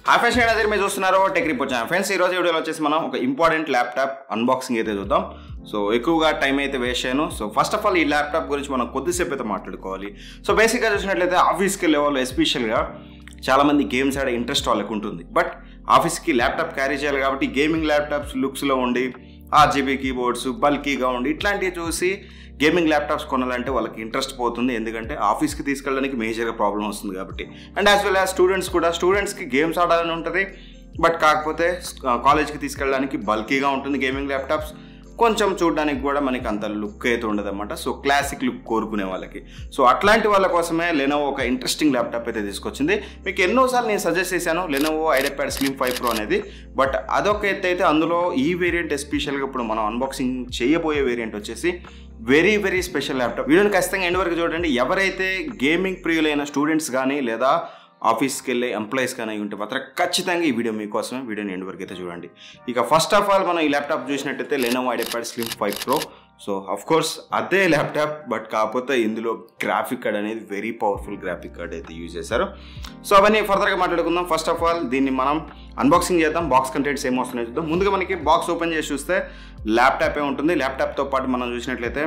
Hi friends నేను అదే మీరు చూస్తున్నారు టెక్ రిపోర్ట్ ఛానల్ ఫ్రెండ్స్ ఈ రోజు వీడియోలో వచ్చేసి మనం ఒక ఇంపార్టెంట్ ల్యాప్టాప్ అన్బాక్సింగ్ అయితే చూద్దాం సో ఎక్కువగా టైం అయితే వేస్ట్ చేయను సో ఫస్ట్ ఆఫ్ ఆల్ ఈ ల్యాప్టాప్ గురించి మనం కొద్దిసేపు అయితే మాట్లాడుకోవాలి సో బేసిక్గా చూసినట్లయితే ఆఫీస్కి వెళ్ళే వాళ్ళు ఎస్పెషల్గా చాలామంది గేమ్స్ ఆడే ఇంట్రెస్ట్ వాళ్ళకి ఉంటుంది బట్ ఆఫీస్కి ల్యాప్టాప్ క్యారీ చేయాలి కాబట్టి గేమింగ్ ల్యాప్టాప్స్ లుక్స్లో ఉండి ఆర్జీబీ కీబోర్డ్స్ బల్కీగా ఉండి ఇట్లాంటివి చూసి గేమింగ్ ల్యాప్టాప్స్ కొనాలంటే వాళ్ళకి ఇంట్రెస్ట్ పోతుంది ఎందుకంటే ఆఫీస్కి తీసుకెళ్ళడానికి మేజర్గా ప్రాబ్లం వస్తుంది కాబట్టి and as well as students కూడా స్టూడెంట్స్కి గేమ్స్ ఆడాలని ఉంటుంది బట్ కాకపోతే కాలేజ్కి తీసుకెళ్ళడానికి బల్కీగా ఉంటుంది గేమింగ్ ల్యాప్టాప్స్ కొంచెం చూడడానికి కూడా మనకి అంత లుక్ అయితే ఉండదన్నమాట సో క్లాసిక్ లుక్ కోరుకునే వాళ్ళకి సో అట్లాంటి వాళ్ళ కోసమే లెనోవో ఒక ఇంట్రెస్టింగ్ ల్యాప్టాప్ అయితే తీసుకొచ్చింది మీకు ఎన్నోసార్లు నేను సజెస్ట్ చేశాను Lenovo IdeaPad slim five pro అనేది బట్ అదొక ఎత్తు అయితే అందులో ఈ వేరియంట్ ఎస్పెషల్గా ఇప్పుడు మనం అన్బాక్సింగ్ చేయబోయే వేరియంట్ వచ్చేసి వెరీ వెరీ స్పెషల్ ల్యాప్టాప్ వీడియోని ఖచ్చితంగా ఎండ్ వరకు చూడండి ఎవరైతే గేమింగ్ ప్రియులైన స్టూడెంట్స్ కానీ లేదా ఆఫీస్కి వెళ్ళే ఎంప్లాయీస్ కానీ అయి ఉంటే మాత్రం ఖచ్చితంగా ఈ వీడియో మీకోసమే వీడియోని ఎండ్ వరకు అయితే చూడండి ఇక ఫస్ట్ ఆఫ్ ఆల్ మనం ఈ ల్యాప్టాప్ చూసినట్టయితే Lenovo IdeaPad slim five pro so of course అదే ల్యాప్టాప్ బట్ కాకపోతే ఇందులో గ్రాఫిక్ కార్డ్ అనేది వెరీ పవర్ఫుల్ గ్రాఫిక్ కార్డ్ అయితే యూజ్ చేశారు సో అవన్నీ ఫర్దర్గా మాట్లాడుకుందాం ఫస్ట్ ఆఫ్ ఆల్ దీన్ని మనం అన్బాక్సింగ్ చేద్దాం బాక్స్ కంటెంట్స్ ఏం వస్తున్నాయి చూద్దాం ముందుగా మనకి బాక్స్ ఓపెన్ చేసి చూస్తే ల్యాప్టాప్ ఏ ఉంటుంది ల్యాప్టాప్తో పాటు మనం చూసినట్లయితే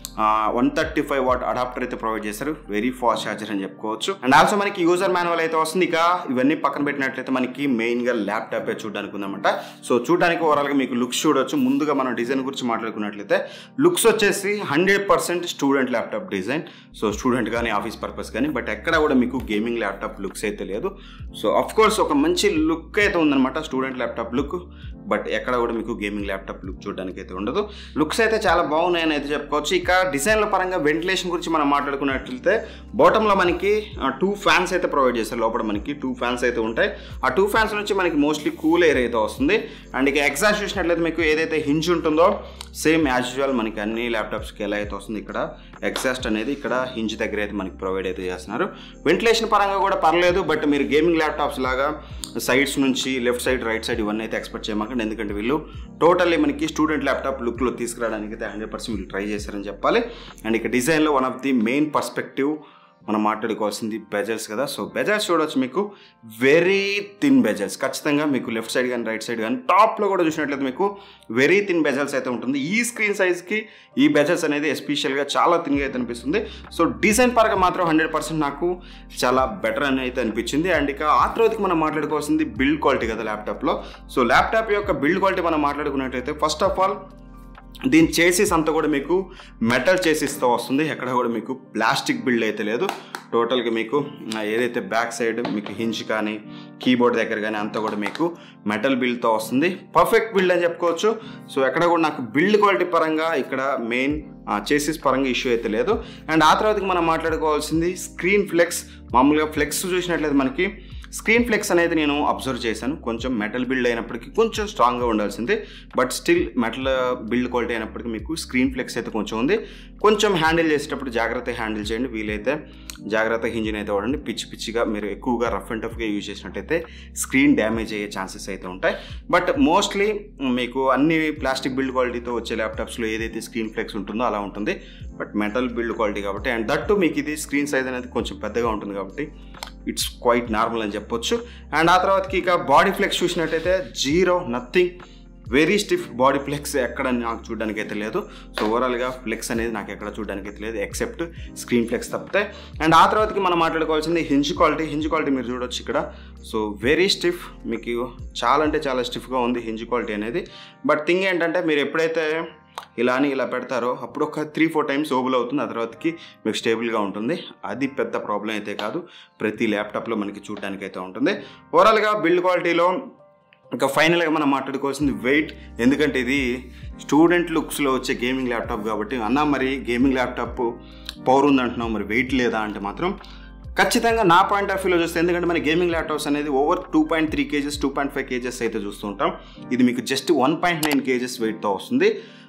one thirty five watt adapter అయితే ప్రొవైడ్ చేశారు వెరీ ఫాస్ట్ ఛార్జర్ అని చెప్పుకోవచ్చు అండ్ ఆల్సో మనకి యూజర్ మాన్యువల్ అయితే వస్తుంది ఇక ఇవన్నీ పక్కన పెట్టినట్లయితే మనకి మెయిన్గా ల్యాప్టాప్ చూడడానికి ఉందన్నమాట సో చూడడానికి ఓవరాల్గా మీకు లుక్స్ చూడొచ్చు ముందుగా మనం డిజైన్ గురించి మాట్లాడుకున్నట్లయితే లుక్స్ వచ్చేసి hundred percent student laptop design so student కానీ ఆఫీస్ పర్పస్ కానీ బట్ ఎక్కడ కూడా మీకు గేమింగ్ ల్యాప్టాప్ లుక్స్ అయితే లేదు సో అఫ్ కోర్స్ ఒక మంచి లుక్ అయితే ఉందన్నమాట స్టూడెంట్ ల్యాప్టాప్ లుక్ బట్ ఎక్కడ కూడా మీకు గేమింగ్ ల్యాప్టాప్ లుక్ చూడడానికి అయితే ఉండదు లుక్స్ అయితే చాలా బాగున్నాయని అయితే చెప్పుకోవచ్చు ఇక డిజైన్ల పరంగా వెంటిలేషన్ గురించి మనం మాట్లాడుకున్నట్లయితే బాటంలో మనకి టూ ఫ్యాన్స్ అయితే ప్రొవైడ్ చేస్తారు లోపల మనకి టూ ఫ్యాన్స్ అయితే ఉంటాయి ఆ టూ ఫ్యాన్స్ నుంచి మనకి మోస్ట్లీ కూల్ ఎయిర్ అయితే వస్తుంది అండ్ ఇక ఎగ్జాస్ట్ చూసినట్లయితే మీకు ఏదైతే హింజ్ ఉంటుందో సేమ్ యాజ్ యూజువల్ మనకి అన్ని ల్యాప్టాప్స్కి ఎలా అయితే వస్తుంది ఇక్కడ ఎగ్జాస్ట్ అనేది ఇక్కడ హింజ్ దగ్గర అయితే మనకి ప్రొవైడ్ అయితే చేస్తున్నారు వెంటిలేషన్ పరంగా కూడా పర్లేదు బట్ మీరు గేమింగ్ ల్యాప్టాప్స్ లాగా సైడ్స్ నుంచి లెఫ్ట్ సైడ్ రైట్ సైడ్ ఇవన్నీ అయితే ఎక్స్పెక్ట్ చేయమాకండి ఎందుకంటే వీళ్ళు టోటల్లీ మనకి స్టూడెంట్ ల్యాప్టాప్ లుక్లో తీసుకురావడానికి అయితే హండ్రెడ్ పర్సెంట్ వీళ్ళు ట్రై చేశారని చెప్పాలి అండ్ ఇక డిజైన్లో one of the main perspective మనం మాట్లాడుకోవాల్సింది బెజల్స్ కదా సో బెజల్స్ చూడవచ్చు మీకు వెరీ థిన్ బెజల్స్ ఖచ్చితంగా మీకు లెఫ్ట్ సైడ్ కానీ రైట్ సైడ్ కానీ టాప్లో కూడా చూసినట్లయితే మీకు వెరీ థిన్ బెజల్స్ అయితే ఉంటుంది ఈ స్క్రీన్ సైజ్కి ఈ బెజల్స్ అనేది ఎస్పెషల్గా చాలా థిన్గా అయితే అనిపిస్తుంది సో డిజైన్ పరంగా మాత్రం హండ్రెడ్ పర్సెంట్ నాకు చాలా బెటర్ అని అయితే అనిపించింది అండ్ ఇక ఆ తర్వాతకి మనం మాట్లాడుకోవాల్సింది బిల్డ్ క్వాలిటీ కదా ల్యాప్టాప్లో సో ల్యాప్టాప్ యొక్క బిల్డ్ క్వాలిటీ మనం మాట్లాడుకున్నట్లయితే ఫస్ట్ ఆఫ్ ఆల్ దీని చేసిస్ అంతా కూడా మీకు మెటల్ చేసిస్తో వస్తుంది ఎక్కడ కూడా మీకు ప్లాస్టిక్ బిల్డ్ అయితే లేదు టోటల్గా మీకు ఏదైతే బ్యాక్ సైడ్ మీకు హింజ్ కానీ కీబోర్డ్ దగ్గర కానీ అంతా కూడా మీకు మెటల్ బిల్డ్తో వస్తుంది పర్ఫెక్ట్ బిల్డ్ అని చెప్పుకోవచ్చు సో ఎక్కడ కూడా నాకు బిల్డ్ క్వాలిటీ పరంగా ఇక్కడ మెయిన్ చేసిస్ పరంగా ఇష్యూ అయితే లేదు అండ్ ఆ తర్వాతకి మనం మాట్లాడుకోవాల్సింది స్క్రీన్ ఫ్లెక్స్ మామూలుగా ఫ్లెక్స్ చూసినట్లయితే మనకి స్క్రీన్ ఫ్లెక్స్ అనేది నేను అబ్జర్వ్ చేశాను కొంచెం మెటల్ బిల్డ్ అయినప్పటికీ కొంచెం స్ట్రాంగ్గా ఉండాల్సింది but still metal build quality అయినప్పటికీ మీకు స్క్రీన్ ఫ్లెక్స్ అయితే కొంచెం ఉంది కొంచెం హ్యాండిల్ చేసేటప్పుడు జాగ్రత్తగా హ్యాండిల్ చేయండి వీలైతే జాగ్రత్తగా ఇంజిన్ అయితే వాడండి పిచ్చి పిచ్చిగా మీరు ఎక్కువగా రఫ్ అండ్ టఫ్గా యూజ్ చేసినట్టయితే స్క్రీన్ డ్యామేజ్ అయ్యే ఛాన్సెస్ అయితే ఉంటాయి బట్ మోస్ట్లీ మీకు అన్ని ప్లాస్టిక్ బిల్డ్ క్వాలిటీతో వచ్చే ల్యాప్టాప్స్లో ఏదైతే స్క్రీన్ ఫ్లెక్స్ ఉంటుందో అలా ఉంటుంది బట్ మెటల్ బిల్డ్ క్వాలిటీ కాబట్టి అండ్ దట్టు మీకు ఇది స్క్రీన్ సైజ్ అనేది కొంచెం పెద్దగా ఉంటుంది కాబట్టి ఇట్స్ క్వైట్ నార్మల్ అని చెప్పొచ్చు అండ్ ఆ తర్వాతకి ఇక బాడీ ఫ్లెక్స్ చూసినట్టయితే zero nothing very stiff body flex ఎక్కడ నాకు చూడడానికి అయితే లేదు సో ఓవరాల్గా ఫ్లెక్స్ అనేది నాకు ఎక్కడ చూడడానికి అయితే లేదు ఎక్సెప్ట్ స్క్రీన్ ఫ్లెక్స్ తప్పితే అండ్ ఆ తర్వాతకి మనం మాట్లాడుకోవాల్సింది హింజ్ క్వాలిటీ హింజ్ క్వాలిటీ మీరు చూడొచ్చు ఇక్కడ సో వెరీ స్టిఫ్ మీకు చాలా అంటే చాలా స్టిఫ్గా ఉంది హింజ్ క్వాలిటీ అనేది బట్ థింగ్ ఏంటంటే మీరు ఎప్పుడైతే ఇలా అని ఇలా పెడతారో అప్పుడు ఒక త్రీ ఫోర్ టైమ్స్ ఓబుల్ అవుతుంది ఆ తర్వాతకి మీకు స్టేబుల్గా ఉంటుంది అది పెద్ద ప్రాబ్లం అయితే కాదు ప్రతి ల్యాప్టాప్లో మనకి చూడడానికి అయితే ఉంటుంది ఓవరాల్గా బిల్డ్ క్వాలిటీలో ఇంకా ఫైనల్గా మనం మాట్లాడుకోవాల్సింది వెయిట్ ఎందుకంటే ఇది స్టూడెంట్ లుక్స్లో వచ్చే గేమింగ్ ల్యాప్టాప్ కాబట్టి అన్న మరి గేమింగ్ ల్యాప్టాప్ పవర్ ఉందంటున్నావు మరి వెయిట్ లేదా అంటే మాత్రం ఖచ్చితంగా నా పాయింట్ ఆఫ్ వ్యూలో చూస్తే ఎందుకంటే మన గేమింగ్ ల్యాప్టాప్స్ అనేది over two point three kgs two point five kgs అయితే చూస్తుంటాం ఇది మీకు just one point nine kgs వెయిట్తో వస్తుంది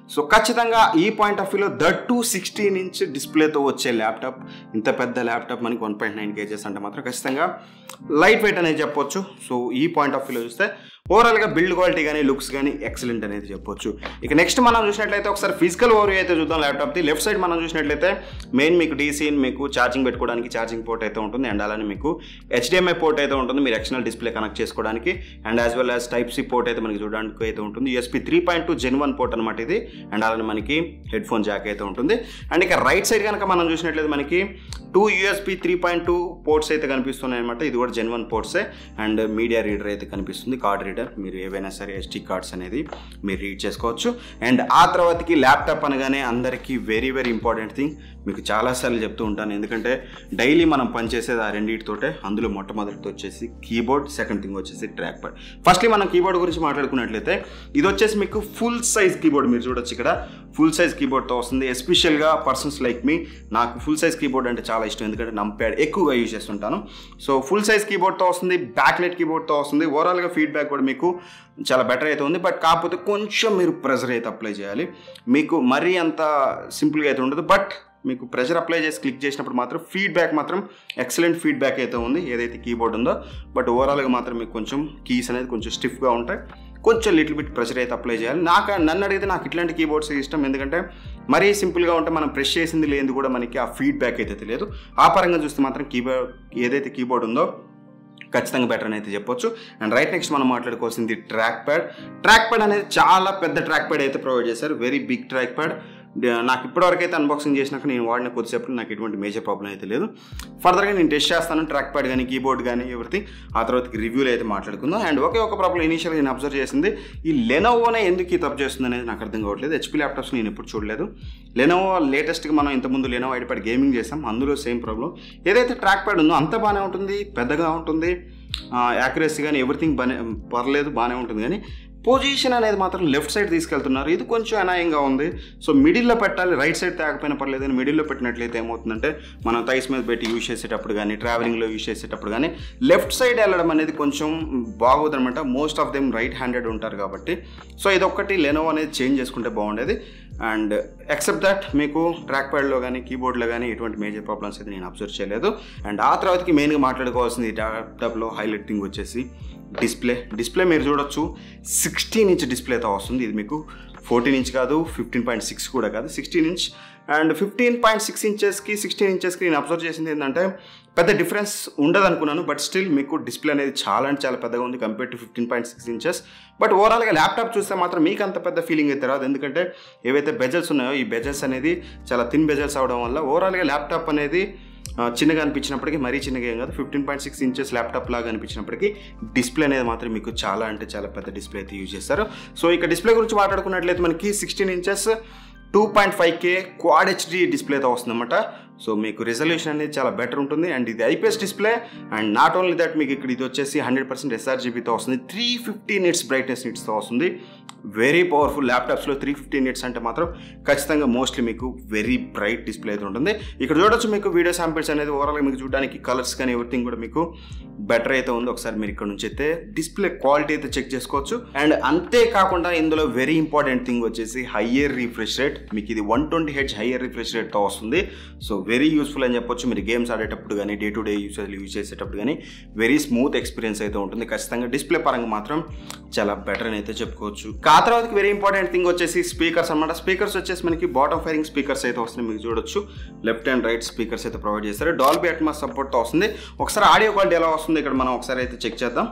సో ఖచ్చితంగా ఈ పాయింట్ ఆఫ్ వ్యూలో దట్ టు సిక్స్టీన్ ఇంచ్ డిస్ప్లేతో వచ్చే ల్యాప్టాప్ ఇంత పెద్ద ల్యాప్టాప్ మనకి వన్ పాయింట్ నైన్ కేజెస్ అంటే మాత్రం ఖచ్చితంగా లైట్ వెయిట్ అనేది చెప్పొచ్చు సో ఈ పాయింట్ ఆఫ్ వ్యూలో చూస్తే ఓవరాల్గా బిల్డ్ క్వాలిటీ కానీ లుక్స్ కానీ ఎక్సలెంట్ అనేది చెప్పొచ్చు ఇక నెక్స్ట్ మనం చూసినట్లయితే ఒకసారి ఫిజికల్ ఓవర్ అయితే చూద్దాం ల్యాప్టాప్ది లెఫ్ట్ సైడ్ మనం చూసినట్లయితే మెయిన్ మీకు డీసీ మీకు ఛార్జింగ్ పెట్టుకోవడానికి ఛార్జింగ్ పోర్ట్ అయితే ఉంటుంది అండ్ అలానే మీకు హెచ్డిఎంఐ పోర్ట్ అయితే ఉంటుంది మీరు ఎక్స్టర్నల్ డిస్ప్లే కనెక్ట్ చేసుకోవడానికి and as well as type C port అయితే మనకి చూడడానికి అయితే ఉంటుంది USB three point two gen one port అనమాట ఇది అండ్ అలానే మనకి హెడ్ ఫోన్ జాక్ అయితే ఉంటుంది అండ్ ఇక రైట్ సైడ్ కనుక మనం చూసినట్లయితే మనకి two USB three point two ports అయితే కనిపిస్తున్నాయి అనమాట ఇది కూడా జెన్ వన్ పోర్ట్సే అండ్ మీడియా రీడర్ అయితే కనిపిస్తుంది కార్డ్ రీడర్ మీరు ఏవైనా సరే ఎస్టీ కార్డ్స్ అనేది మీరు రీడ్ చేసుకోవచ్చు అండ్ ఆ తర్వాతకి ల్యాప్టాప్ అనగానే అందరికీ వెరీ వెరీ ఇంపార్టెంట్ థింగ్ మీకు చాలాసార్లు చెప్తూ ఉంటాను ఎందుకంటే డైలీ మనం పనిచేసేది ఆ రెండింటితోటే అందులో మొట్టమొదటితో వచ్చేసి కీబోర్డ్ సెకండ్ థింగ్ వచ్చేసి ట్రాక్ ప్యాడ్ ఫస్ట్లీ మనం కీబోర్డ్ గురించి మాట్లాడుకున్నట్లయితే ఇది వచ్చేసి మీకు ఫుల్ సైజ్ కీబోర్డ్ మీరు చూడొచ్చు ఇక్కడ ఫుల్ సైజ్ కీబోర్డ్తో వస్తుంది ఎస్పెషల్గా పర్సన్స్ లైక్ మీ నాకు ఫుల్ సైజ్ కీబోర్డ్ అంటే చాలా ఇష్టం ఎందుకంటే నంప్యాడ్ ఎక్కువగా యూజ్ చేస్తుంటాను సో ఫుల్ సైజ్ కీబోర్డ్తో వస్తుంది బ్యాక్లెట్ కీబోర్డ్తో వస్తుంది ఓవరాల్గా ఫీడ్బ్యాక్ కూడా మీకు చాలా బెటర్ అయితే ఉంది బట్ కాకపోతే కొంచెం మీరు ప్రెజర్ అయితే అప్లై చేయాలి మీకు మరీ అంత సింపుల్గా అయితే ఉండదు బట్ మీకు ప్రెషర్ అప్లై చేసి క్లిక్ చేసినప్పుడు మాత్రం ఫీడ్బ్యాక్ మాత్రం ఎక్సలెంట్ ఫీడ్బ్యాక్ అయితే ఉంది ఏదైతే కీబోర్డ్ ఉందో బట్ ఓవరాల్గా మాత్రం మీకు కొంచెం కీస్ అనేది కొంచెం స్టిఫ్గా ఉంటాయి కొంచెం లిటిల్ బిట్ ప్రెషర్ అయితే అప్లై చేయాలి నాకు నన్ను అడిగితే నాకు ఇట్లాంటి కీబోర్డ్స్ ఇష్టం ఎందుకంటే మరీ సింపుల్గా ఉంటే మనం ప్రెస్ చేసింది లేనిది కూడా మనకి ఆ ఫీడ్బ్యాక్ అయితే తెలియదు ఆ పరంగా చూస్తే మాత్రం కీబోర్డ్ ఏదైతే కీబోర్డ్ ఉందో ఖచ్చితంగా బెటర్ అని అయితే చెప్పొచ్చు అండ్ రైట్ నెక్స్ట్ మనం మాట్లాడుకోవాల్సింది ట్రాక్ ప్యాడ్ ట్రాక్ ప్యాడ్ అనేది చాలా పెద్ద ట్రాక్ ప్యాడ్ అయితే ప్రొవైడ్ చేశారు వెరీ బిగ్ ట్రాక్ ప్యాడ్ నాకు ఇప్పటివరకు అయితే అన్బాక్సింగ్ చేసినాక నేను వాడిన కొద్దిసేపు నాకు ఎటువంటి మేజర్ ప్రాబ్లం అయితే లేదు ఫర్దర్గా నేను టెస్ట్ చేస్తాను ట్రాక్ ప్యాడ్ కానీ కీబోర్డ్ కానీ ఎవ్రీథింగ్ ఆ తర్వాత రివ్యూలు అయితే మాట్లాడుకుందాం అండ్ ఒకే ఒక ప్రాబ్లం ఇనీషియల్గా నేను అబ్జర్వ్ చేసింది ఈ లెనోవోనే ఎందుకు ఈ తప్పు చేస్తుంది అనేది నాకు అర్థం కావట్లేదు హెచ్పీ ల్యాప్టాప్స్ నేను ఎప్పుడు చూడలేదు లెనోవో లేటెస్ట్గా మనం ఇంతకుముందు లెనోవో ఐడిపాడ్ గేమింగ్ చేసాం అందులో సేమ్ ప్రాబ్లం ఏదైతే ట్రాక్ ప్యాడ్ ఉందో అంత బాగానే ఉంటుంది పెద్దగా ఉంటుంది యాక్యురసీ కానీ ఎవ్రీథింగ్ బాగానే పర్లేదు బాగానే ఉంటుంది కానీ పొజిషన్ అనేది మాత్రం లెఫ్ట్ సైడ్ తీసుకెళ్తున్నారు ఇది కొంచెం అనాయంగా ఉంది సో మిడిల్లో పెట్టాలి రైట్ సైడ్ తేకపోయినా పర్లేదు కానీ మిడిల్లో పెట్టినట్లయితే ఏమవుతుందంటే మనం థైస్ మీద పెట్టి యూజ్ చేసేటప్పుడు కానీ ట్రావెలింగ్లో యూజ్ చేసేటప్పుడు కానీ లెఫ్ట్ సైడ్ వెళ్ళడం అనేది కొంచెం బాగోదనమాట most of them right handed ఉంటారు కాబట్టి సో ఇదొక్కటి లెనోవో అనేది చేంజ్ చేసుకుంటే బాగుండేది అండ్ ఎక్సెప్ట్ దట్ మీకు ట్రాక్ ప్యాడ్లో కానీ కీబోర్డ్లో కానీ ఎటువంటి మేజర్ ప్రాబ్లమ్స్ అయితే నేను అబ్జర్వ్ చేయలేదు అండ్ ఆ తర్వాతకి మెయిన్గా మాట్లాడుకోవాల్సింది ల్యాప్టాప్లో హైలైట్ థింగ్ వచ్చేసి డిస్ప్లే డిస్ప్లే మీరు చూడొచ్చు సిక్స్టీన్ ఇంచ్ డిస్ప్లేతో వస్తుంది ఇది మీకు ఫోర్టీన్ ఇంచ్ కాదు ఫిఫ్టీన్ పాయింట్ సిక్స్ కూడా కాదు sixteen inch and fifteen point six ఇంచెస్కి సిక్స్టీన్ ఇంచెస్కి నేను అబ్జర్వ్ చేసింది ఏంటంటే పెద్ద డిఫరెన్స్ ఉండదు అనుకున్నాను బట్ స్టిల్ మీకు డిస్ప్లే అనేది చాలా అంటే చాలా పెద్దగా ఉంది compare to fifteen point six inches but ఓవరాల్గా ల్యాప్టాప్ చూస్తే మాత్రం మీకు అంత పెద్ద ఫీలింగ్ అయితే రాదు ఎందుకంటే ఏవైతే బెజల్స్ ఉన్నాయో ఈ బెజల్స్ అనేది చాలా థిన్ బెజల్స్ అవడం వల్ల ఓవరాల్గా ల్యాప్టాప్ అనేది చిన్నగా అనిపించినప్పటికీ మరీ చిన్నగా ఏం కాదు fifteen point six inches laptop లాగా అనిపించినప్పటికీ డిస్ప్లే అనేది మాత్రం మీకు చాలా అంటే చాలా పెద్ద డిస్ప్లే అయితే యూజ్ చేస్తారు సో ఇక డిస్ప్లే గురించి మాట్లాడుకున్నట్లయితే మనకి sixteen inches two point five K quad HD డిస్ప్లేతో వస్తుందన్నమాట సో మీకు రిజల్యూషన్ అనేది చాలా బెటర్ ఉంటుంది అండ్ ఇది IPS display and not only that మీకు ఇక్కడ ఇది వచ్చేసి హండ్రెడ్ పర్సెంట్ ఎస్ఆర్జీబీతో వస్తుంది త్రీ ఫిఫ్టీ నిట్స్ బ్రైట్నెస్ నిట్స్తో వస్తుంది వెరీ పవర్ఫుల్ ల్యాప్టాప్స్లో త్రీ ఫిఫ్టీ నిట్స్ అంటే మాత్రం ఖచ్చితంగా మోస్ట్లీ మీకు వెరీ బ్రైట్ డిస్ప్లే అయితే ఉంటుంది ఇక్కడ చూడొచ్చు మీకు వీడియో శాంపిల్స్ అనేది ఓవరాల్గా మీకు చూడడానికి కలర్స్ కానీ ఎవ్రీథింగ్ కూడా మీకు బెటర్ అయితే ఉంది ఒకసారి మీరు ఇక్కడ నుంచి అయితే డిస్ప్లే క్వాలిటీ అయితే చెక్ చేసుకోవచ్చు అండ్ అంతేకాకుండా ఇందులో వెరీ ఇంపార్టెంట్ థింగ్ వచ్చేసి హయ్యర్ రిఫ్రెష్ రేట్ మీకు ఇది one twenty H higher refresh రేట్తో వస్తుంది సో వెరీ యూస్ఫుల్ అని చెప్పొచ్చు మీరు గేమ్స్ ఆడేటప్పుడు కానీ day to day use use చేసేటప్పుడు కానీ వెరీ స్మూత్ ఎక్స్పీరియన్స్ అయితే ఉంటుంది ఖచ్చితంగా డిస్ప్లే పరంగా మాత్రం చాలా బెటర్ అని అయితే చెప్పుకోవచ్చు ఆ తర్వాతకి వెరీ ఇంపార్టెంట్ థింగ్ వచ్చేసి స్పీకర్స్ అనమాట స్పీకర్స్ వచ్చేసి మనకి బాటమ్ ఫైరింగ్ స్పీకర్స్ అయితే వస్తున్నాయి మీకు చూడొచ్చు లెఫ్ట్ అండ్ రైట్ స్పీకర్స్ అయితే ప్రొవైడ్ చేస్తారు డాల్బీ అట్మాస్ సపోర్ట్తో వస్తుంది ఒకసారి ఆడియో క్వాలిటీ ఎలా వస్తుంది ఇక్కడ మనం ఒకసారి అయితే చెక్ చేద్దాం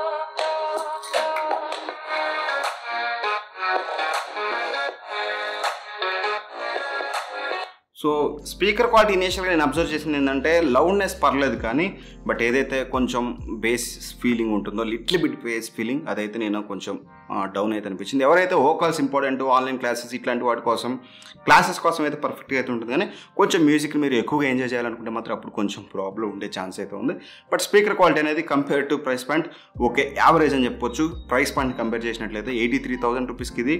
సో స్పీకర్ క్వాలిటీ ఇనిషియల్గా నేను అబ్జర్వ్ చేసింది ఏంటంటే లౌడ్నెస్ పర్లేదు కానీ బట్ ఏదైతే కొంచెం బేస్ ఫీలింగ్ ఉంటుందో లిటిల్ బిట్ బేస్ ఫీలింగ్ అదైతే నేను కొంచెం డౌన్ అయితే అనిపించింది ఎవరైతే ఓకాల్స్ ఇంపార్టెంట్ ఆన్లైన్ క్లాసెస్ ఇట్లాంటి వాటి కోసం క్లాసెస్ కోసం అయితే పర్ఫెక్ట్గా అయితే ఉంటుంది కానీ కొంచెం మ్యూజిక్ మీరు ఎక్కువగా ఎంజాయ్ చేయాలనుకుంటే మాత్రం అప్పుడు కొంచెం ప్రాబ్లం ఉండే ఛాన్స్ అయితే ఉంది బట్ స్పీకర్ క్వాలిటీ అనేది compare to price point okay average అని చెప్పొచ్చు ప్రైస్ పాయింట్ కంపేర్ చేసినట్లయితే ఎయిటీ త్రీ థౌసండ్ రూపీస్కి ఇది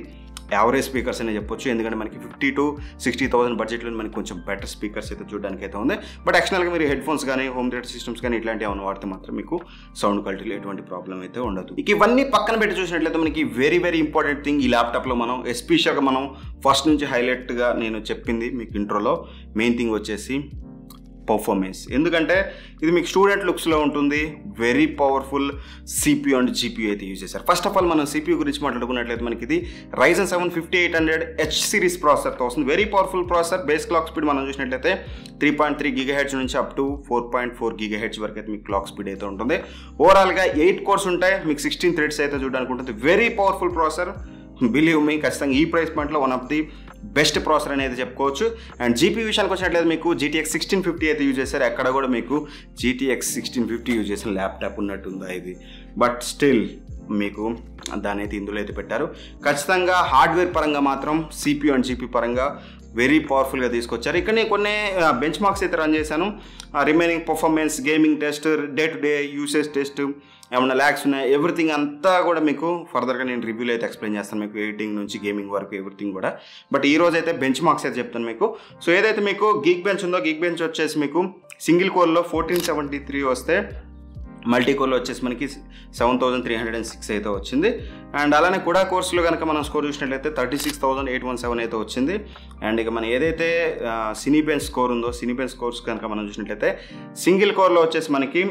యావరేజ్ స్పీకర్స్ అనే చెప్పొచ్చు ఎందుకంటే మనకి ఫిఫ్టీ టు సిక్స్టీ థౌసండ్ బడ్జెట్లో మనకి కొంచెం బెటర్ స్పీకర్స్ అయితే చూడడానికి అయితే ఉంది బట్ యాక్చువల్గా మీరు హెడ్ ఫోన్స్ కానీ హోమ్ థియేటర్ సిస్టమ్స్ కానీ ఇట్లాంటివి ఏమైనా వాడితే మాత్రం మీకు సౌండ్ క్వాలిటీలో ఎటువంటి ప్రాబ్లం అయితే ఉండదు ఇక ఇవన్నీ పక్కన పెట్టి చూసినట్లయితే మనకి వెరీ వెరీ ఇంపార్టెంట్ థింగ్ ఈ ల్యాప్టాప్లో మనం ఎస్పెషల్గా మనం ఫస్ట్ నుంచి హైలైట్గా నేను చెప్పింది మీకు ఇంట్రోలో మెయిన్ థింగ్ వచ్చేసి పర్ఫార్మెన్స్ ఎందుకంటే ఇది మీకు స్టూడెంట్ లుక్స్లో ఉంటుంది very powerful CPU and GPU అయితే యూజ్ చేశారు ఫస్ట్ ఆఫ్ ఆల్ మనం సిపియూ గురించి మాట్లాడుకున్నట్లయితే మనకి ఇది Ryzen seven fifty eight hundred H series ప్రాసెసర్తో వస్తుంది very powerful processor base clock speed మనం చూసినట్లయితే three point three gigahertz నుంచి up to four point four gigahertz వరకు అయితే మీకు క్లాక్ స్పీడ్ అయితే ఉంటుంది ఓవరాల్గా ఎయిట్ కోర్స్ ఉంటాయి మీకు సిక్స్టీన్ థ్రెడ్స్ అయితే చూడడానికి ఉంటుంది very powerful processor believe me ఖచ్చితంగా ఈ ప్రైస్ పాయింట్లో one of the best processor అనేది చెప్పుకోవచ్చు అండ్ జీపీ విషయానికి వచ్చినట్లయితే మీకు జీటీఎక్స్ సిక్స్టీన్ ఫిఫ్టీ అయితే యూజ్ చేశారు ఎక్కడ కూడా మీకు జీటీఎక్స్ సిక్స్టీన్ ఫిఫ్టీ యూజ్ చేసిన ల్యాప్టాప్ ఉన్నట్టుందా ఇది బట్ స్టిల్ మీకు దాని అయితే ఇందులో అయితే పెట్టారు ఖచ్చితంగా హార్డ్వేర్ పరంగా మాత్రం సిపియూ అండ్ జీపీ పరంగా వెరీ పవర్ఫుల్గా తీసుకొచ్చారు ఇక్కడ నేను కొన్ని బెంచ్ మార్క్స్ అయితే రన్ చేశాను remaining performance gaming test day to day usage test ఏమైనా ల్యాక్స్ ఉన్నాయి ఎవ్రీథింగ్ అంతా కూడా మీకు ఫర్దర్గా నేను రివ్యూలో అయితే ఎక్స్ప్లెయిన్ చేస్తాను మీకు ఎడిటింగ్ నుంచి గేమింగ్ వరకు ఎవ్రీథింగ్ కూడా బట్ ఈ రోజు అయితే బెంచ్ మార్క్స్ అయితే చెప్తాను మీకు సో ఏదైతే మీకు గీక్ బెంచ్ ఉందో గీక్ బెంచ్ వచ్చేసి మీకు సింగిల్ కోర్లో ఫోర్టీన్ సెవెంటీ త్రీ వస్తే మల్టీ కోర్లో వచ్చేసి మనకి seven thousand three hundred and six అయితే వచ్చింది అండ్ అలానే కూడా కోర్సులో కనుక మనం స్కోర్ చూసినట్లయితే thirty six thousand eight one seven అయితే వచ్చింది అండ్ ఇక మనం ఏదైతే సినీ బెంచ్ స్కోర్ ఉందో సినీ బెంచ్ స్కోర్స్ కనుక మనం చూసినట్లయితే సింగిల్ కోర్లో వచ్చేసి మనకి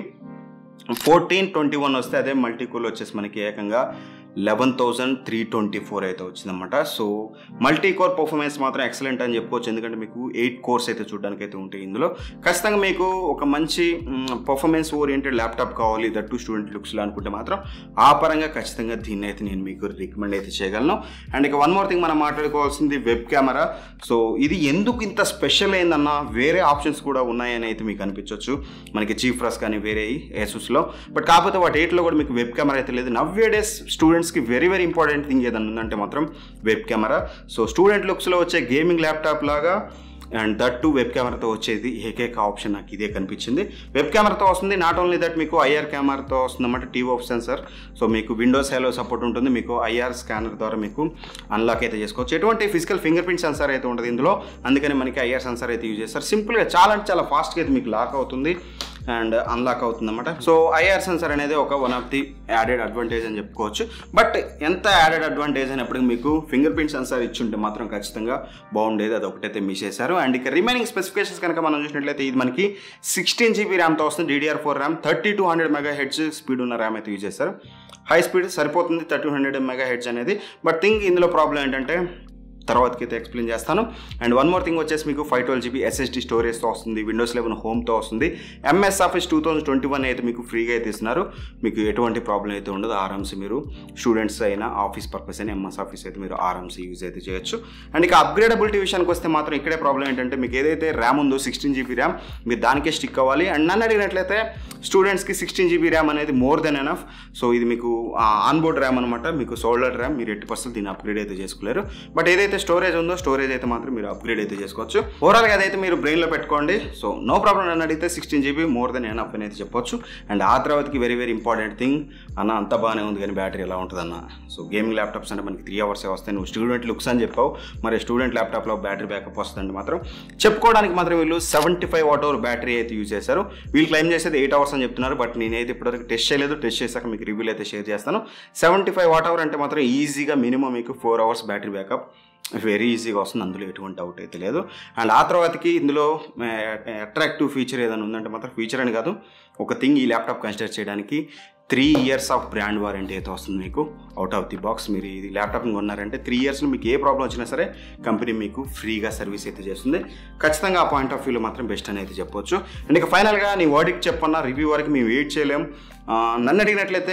ఫోర్టీన్ ట్వంటీ వన్ వస్తే అదే మల్టీ కోర్లో వచ్చేసి మనకి ఏకంగా eleven thousand three twenty four అయితే వచ్చిందన్నమాట సో మల్టీ కోర్ పర్ఫార్మెన్స్ మాత్రం ఎక్సలెంట్ అని చెప్పుకోవచ్చు ఎందుకంటే మీకు ఎయిట్ కోర్స్ అయితే చూడడానికి అయితే ఉంటాయి ఇందులో ఖచ్చితంగా మీకు ఒక మంచి పర్ఫార్మెన్స్ ఓరియంటెడ్ ల్యాప్టాప్ కావాలి దట్ టు స్టూడెంట్ లుక్స్లో అనుకుంటే మాత్రం ఆ పరంగా ఖచ్చితంగా దీన్ని అయితే నేను మీకు రికమెండ్ అయితే చేయగలను అండ్ ఇక వన్ మోర్ థింగ్ మనం మాట్లాడుకోవాల్సింది వెబ్ కెమెరా సో ఇది ఎందుకు ఇంత స్పెషల్ అయిందన్న వేరే ఆప్షన్స్ కూడా ఉన్నాయని అయితే మీకు అనిపించవచ్చు మనకి చీఫ్ రస్ కానీ వేరే ఏసూస్లో బట్ కాకపోతే వాటి ఎయిట్లో కూడా మీకు వెబ్ కెమెరా అయితే లేదు నవ్వే డేస్ స్టూడెంట్స్కి వెరీ వెరీ ఇంపార్టెంట్ థింగ్ ఏదైనా ఉందంటే మాత్రం వెబ్ కెమెరా సో స్టూడెంట్ లుక్స్లో వచ్చే గేమింగ్ ల్యాప్టాప్ లాగా అండ్ దట్ టు వెబ్ కెమెరాతో వచ్చేది ఏకైక ఆప్షన్ నాకు ఇదే కనిపించింది వెబ్ కెమెరాతో వస్తుంది నాట్ ఓన్లీ దట్ మీకు ఐఆర్ కెమెరాతో వస్తుంది అన్నమాట టీవీ ఆఫ్ సెన్సర్ సో మీకు విండోస్ హైలో సపోర్ట్ ఉంటుంది మీకు ఐఆర్ స్కానర్ ద్వారా మీకు అన్లాక్ అయితే చేసుకోవచ్చు ఎటువంటి ఫిజికల్ ఫింగర్ ప్రింట్ సెన్సార్ అయితే ఉంటుంది ఇందులో అందుకని మనకి ఐఆర్ సెన్సార్ అయితే యూజ్ చేస్తారు సింపుల్గా చాలా అంటే చాలా ఫాస్ట్గా అయితే మీకు లాక్ అవుతుంది అండ్ అన్లాక్ అవుతుంది అనమాట సో ఐఆర్ సెన్సర్ అనేది ఒక one of the added advantage అని చెప్పుకోవచ్చు బట్ ఎంత యాడెడ్ అడ్వాంటేజ్ అయినప్పటికీ మీకు ఫింగర్ ప్రింట్ సెన్సార్ ఇచ్చుంటే మాత్రం ఖచ్చితంగా బాగుండేది అది ఒకటైతే మిస్ చేశారు అండ్ ఇక రిమైనింగ్ స్పెసిఫికేషన్స్ కనుక మనం చూసినట్లయితే ఇది మనకి సిక్స్టీన్ జీబీ ర్యామ్తో వస్తుంది DDR four RAM thirty two hundred mega hertz speed ఉన్న ర్యామ్ అయితే యూజ్ చేశారు హై స్పీడ్ సరిపోతుంది థర్టీ హండ్రెడ్ మెగా హెడ్స్ అనేది బట్ థింగ్ ఇందులో ప్రాబ్లం ఏంటంటే తర్వాతకి అయితే ఎక్స్ప్లెయిన్ చేస్తాను అండ్ వన్ మోర్ థింగ్ వచ్చేసి మీకు ఫైవ్ ట్వెల్వ్ జీబీ ఎస్ఎస్డి స్టోరేజ్తో వస్తుంది విండోస్ లెవెన్ హోమ్తో వస్తుంది MS Office two thousand twenty one అయితే మీకు ఫ్రీగా అయితే ఇస్తున్నారు మీకు ఎటువంటి ప్రాబ్లం అయితే ఉండదు ఆరామ్స్ మీరు స్టూడెంట్స్ అయినా ఆఫీస్ పర్పస్ అయినా ఎంఎస్ ఆఫీస్ అయితే మీరు ఆరామ్స్ యూజ్ అయితే చేయొచ్చు అండ్ ఇక అప్గ్రేడబిలిటీ విషయానికి వస్తే మాత్రం ఇక్కడే ప్రాబ్లం ఏంటంటే మీకు ఏదైతే ర్యామ్ ఉందో సిక్స్టీన్ జీబీ ర్యామ్ మీరు దానికే స్టిక్ అవ్వాలి అండ్ నన్ను అడిగినట్లయితే స్టూడెంట్స్కి సిక్స్టీన్ జీబీ ర్యామ్ అనేది మోర్ దెన్ ఎనఫ్ సో ఇది మీకు ఆన్బోర్డ్ ర్యామ్ అనమాట మీకు సోల్డర్ ర్యామ్ మీరు ఎట్టి పర్సెంట్ దీన్ని అప్గ్రేడ్ అయితే చేసుకోలేరు బట్ ఏదైతే స్టోరేజ్ ఉందో స్టోరేజ్ అయితే మాత్రం మీరు అప్గ్రేడ్ అయితే చేసుకోవచ్చు ఓవరాల్గా అదైతే మీరు బ్రెయిన్లో పెట్టుకోండి సో నో ప్రాబ్లం నన్ను అడిగితే sixteen GB more than enough అని అయితే చెప్పొచ్చు అండ్ ఆ తర్వాతకి వెరీ వెరీ ఇంపార్టెంట్ థింగ్ అన్న అంత బాగానే ఉంది కానీ బ్యాటరీ ఎలా ఉంటుంది అన్న సో గేమింగ్ ల్యాప్టాప్స్ అంటే మనకి త్రీ అవర్సే వస్తాయి నువ్వు స్టూడెంట్ లుక్స్ అని చెప్పావు మరి స్టూడెంట్ ల్యాప్టాప్లో బ్యాటరీ బ్యాకప్ వస్తుందంటే మాత్రం చెప్పుకోవడానికి మాత్రం వీళ్ళు seventy five watt hour battery అయితే యూజ్ చేశారు వీళ్ళు క్లైమ్ చేసేది ఎయిట్ అవర్స్ అని చెప్తున్నారు బట్ నేనైతే ఇప్పటివరకు టెస్ట్ చేయలేదు టెస్ట్ చేశాక మీకు రివ్యూలు అయితే షేర్ చేస్తాను సెవెంటీ ఫైవ్ వాట్ అవర్ అంటే మాత్రం ఈజీగా మినిమం మీకు four hours battery backup very ఈజీగా వస్తుంది అందులో ఎటువంటి డౌట్ అయితే లేదు అండ్ ఆ తర్వాతకి ఇందులో అట్రాక్టివ్ ఫీచర్ ఏదైనా ఉందంటే మాత్రం ఫీచర్ అని కాదు ఒక థింగ్ ఈ ల్యాప్టాప్ కన్సిడర్ చేయడానికి three years of brand warranty అయితే వస్తుంది మీకు అవుట్ ఆఫ్ ది బాక్స్ మీరు ఇది ల్యాప్టాప్ కొన్నారంటే త్రీ ఇయర్స్లో మీకు ఏ ప్రాబ్లం వచ్చినా సరే కంపెనీ మీకు ఫ్రీగా సర్వీస్ అయితే చేస్తుంది ఖచ్చితంగా ఆ పాయింట్ ఆఫ్ వ్యూలో మాత్రం బెస్ట్ అని అయితే చెప్పొచ్చు అండ్ ఇక ఫైనల్గా నీ వర్డికి చెప్పన్నా రివ్యూ వరకు మేము వెయిట్ చేయలేం నన్ను అడిగినట్లయితే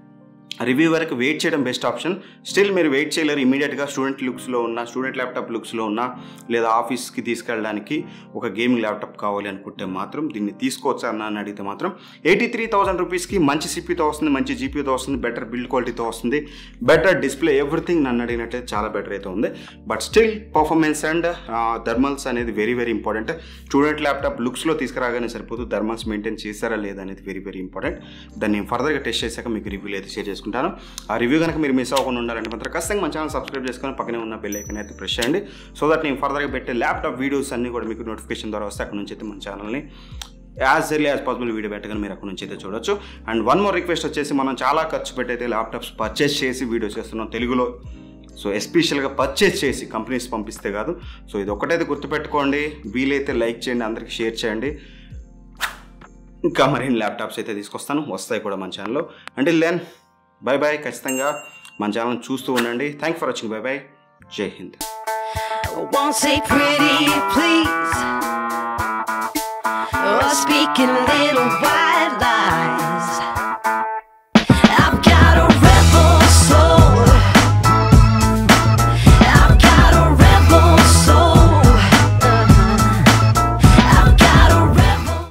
రివ్యూ వరకు వెయిట్ చేయడం బెస్ట్ ఆప్షన్ స్టిల్ మీరు వెయిట్ చేయలేరు ఇమీడియట్గా స్టూడెంట్ లుక్స్లో ఉన్న స్టూడెంట్ ల్యాప్టాప్ లుక్స్లో ఉన్న లేదా ఆఫీస్కి తీసుకెళ్ళడానికి ఒక గేమింగ్ ల్యాప్టాప్ కావాలి అనుకుంటే మాత్రం దీన్ని తీసుకోవచ్చా అన్న అని అడిగితే మాత్రం ఎయిటీ త్రీ థౌసండ్ రూపీస్కి మంచి సిపితో వస్తుంది మంచి జీపీతో వస్తుంది బెటర్ బిల్డ్ క్వాలిటీతో వస్తుంది బెటర్ డిస్ప్లే ఎవ్రీథింగ్ నన్ను అడిగినట్లయితే చాలా బెటర్ అయితే ఉంది but still performance and thermals అనేది very very important student laptop లుక్స్లో తీసుకురాగానే సరిపోదు థర్మల్స్ మెయింటైన్ చేశారా లేదా అనేది వెరీ వెరీ ఇంపార్టెంట్ దాన్ని ఫర్దర్గా టెస్ట్ చేశాక మీకు రివ్యూలు అయితే షేర్ చేసుకుంటాను చేసుకుంటాను ఆ రివ్యూ కనుక మీరు మిస్ అవ్వకుండా ఉండాలంటే మాత్రం ఖచ్చితంగా మన ఛానల్ సబ్స్క్రైబ్ చేసుకొని పక్కనే ఉన్న బెల్ ఐకన్ అయితే ప్రెస్ చేయండి సో దట్ నేను ఫర్దర్గా పెట్టే ల్యాప్టాప్ వీడియోస్ అన్నీ కూడా మీకు నోటిఫికేషన్ ద్వారా వస్తే అక్కడ నుంచి అయితే మన ఛానల్ని as early as possible video పెట్టగానే మీరు అక్కడ నుంచి అయితే చూడొచ్చు అండ్ వన్ మోర్ రిక్వెస్ట్ వచ్చేసి మనం చాలా ఖర్చు పెట్టి అయితే ల్యాప్టాప్స్ పర్చేస్ చేసి వీడియో చేస్తున్నాం తెలుగులో సో ఎస్పెషల్గా పర్చేస్ చేసి కంపెనీస్ పంపిస్తే కాదు సో ఇది ఒకటైతే గుర్తుపెట్టుకోండి వీలైతే లైక్ చేయండి అందరికి షేర్ చేయండి ఇంకా మరిన్ని ల్యాప్టాప్స్ అయితే తీసుకొస్తాను వస్తాయి కూడా మన ఛానల్లో అంటే దెన్ బై బాయ్ ఖచ్చితంగా మన ఛానల్ చూస్తూ ఉండండి thank for watching bye bye జై హింద్ Won't say pretty, please. Or speaking